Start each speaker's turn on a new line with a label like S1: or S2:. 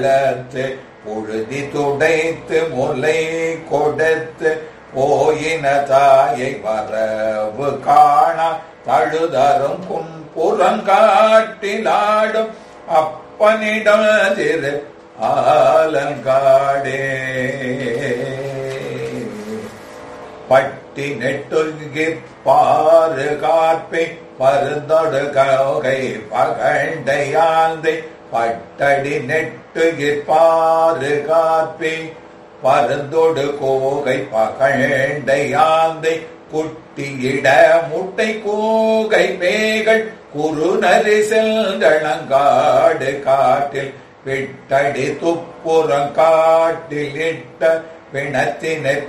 S1: வளர்த்து புழுதி துடைத்து முலை கொடுத்து போயின தாயை வரவு காணா தழுதரும் கும்புறங்காட்டிலாடும் அப்பனிடம் திரு ஆலங்காடே பட்டி நெட்டுங்கி பாரு காப்பை பருந்தொடு கௌகை பகண்டையாந்தை பட்டடி நெட்டுகி பாரு காப்பை பருந்தொடு கோகை பகண்டையாந்தை குட்டியிட முட்டை கோகை பேகள் குறுநரி செல்களங்காடு காட்டில் விட்டடி துப்புறம் காட்டில் இட்ட பிணத்தினை